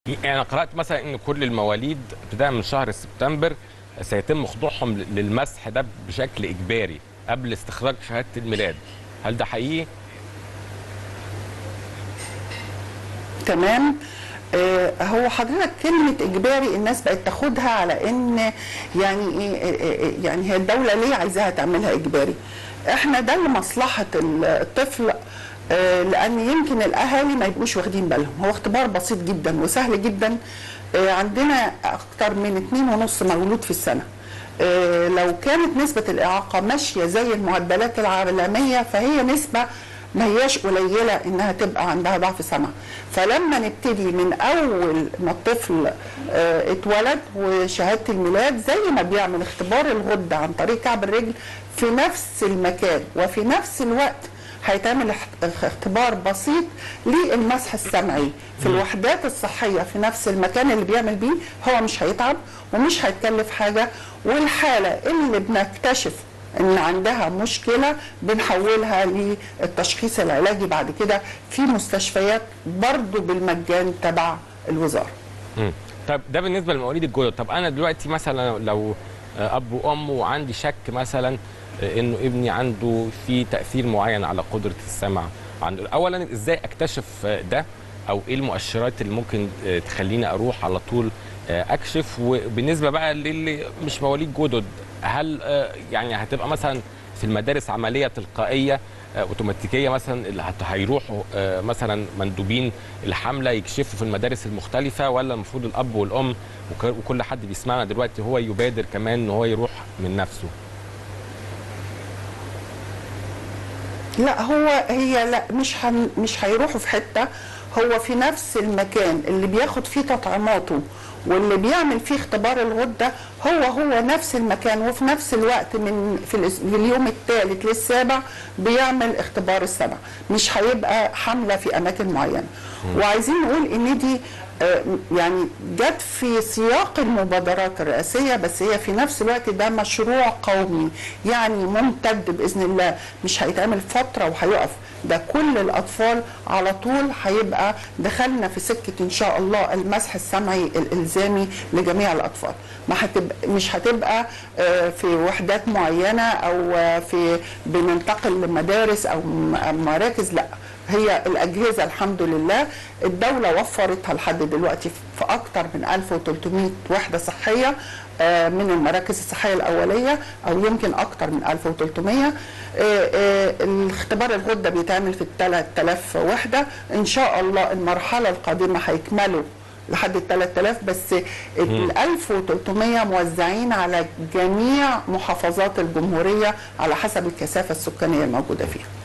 يعني انا قرات مثلا ان كل المواليد ابتداء من شهر سبتمبر سيتم خضوعهم للمسح ده بشكل اجباري قبل استخراج شهاده الميلاد هل ده حقيقي تمام آه، هو حضرتك كلمة إجباري الناس بقت تاخدها على إن يعني إيه آه، آه، يعني هي الدولة ليه عايزاها تعملها إجباري؟ إحنا ده لمصلحة الطفل آه، لأن يمكن الأهالي ما يبقوش واخدين بالهم، هو اختبار بسيط جدا وسهل جدا آه، عندنا أكتر من اتنين ونص مولود في السنة. آه، لو كانت نسبة الإعاقة ماشية زي المعدلات العالمية فهي نسبة ما هياش قليلة إنها تبقى عندها ضعف سمع فلما نبتدي من أول ما الطفل آه، اتولد وشهادة الميلاد زي ما بيعمل اختبار الغدة عن طريق كعب الرجل في نفس المكان وفي نفس الوقت هيتعمل اخ- اختبار بسيط للمسح السمعي في الوحدات الصحية في نفس المكان اللي بيعمل بيه هو مش هيتعب ومش هيتكلف حاجة والحالة اللي بنكتشف ان عندها مشكله بنحولها للتشخيص العلاجي بعد كده في مستشفيات برضو بالمجان تبع الوزاره مم. طب ده بالنسبه للمواليد الجدد طب انا دلوقتي مثلا لو آه، اب وام وعندي شك مثلا آه، انه ابني عنده في تاثير معين على قدره السمع عنده اولا ازاي اكتشف آه، ده او ايه المؤشرات اللي ممكن آه، تخليني اروح على طول آه، اكشف وبالنسبه بقى للي مش مواليد جدد هل آه، يعني هتبقى مثلا في المدارس عمليه تلقائيه آه، اوتوماتيكيه مثلا اللي هت- هيروحوا آه، مثلا مندوبين الحمله يكشفوا في المدارس المختلفه ولا المفروض الاب والام وك- وكل حد بيسمعنا دلوقتي هو يبادر كمان ان هو يروح من نفسه لا هو هي لا مش هن مش هيروحوا في حته هو في نفس المكان اللي بياخد فيه تطعيماته واللي بيعمل فيه اختبار الغده هو هو نفس المكان وفي نفس الوقت من في, الأس- في اليوم الثالث للسابع بيعمل اختبار السمع مش هيبقى حمله في اماكن معينه وعايزين نقول ان دي آه، يعني جت في سياق المبادرات الرئاسية بس هي في نفس الوقت ده مشروع قومي يعني ممتد بإذن الله مش هيتعمل فترة وهيقف ده كل الأطفال على طول هيبقى دخلنا في سكة إن شاء الله المسح السمعي الإلزامي لجميع الأطفال ما هتبقى مش هتبقى آه، في وحدات معينة أو آه، في بننتقل لمدارس أو م- مراكز لا هي الأجهزة الحمد لله الدولة وفرتها لحد دلوقتي في أكتر من 1300 وحدة صحية آه، من المراكز الصحية الأولية أو يمكن أكتر من 1300 آه، آه، الاختبار الغدة بيتعمل في 3000 وحدة إن شاء الله المرحلة القادمة هيكملوا لحد ال 3000 بس ال 1300 موزعين على جميع محافظات الجمهورية على حسب الكثافة السكانية الموجودة فيها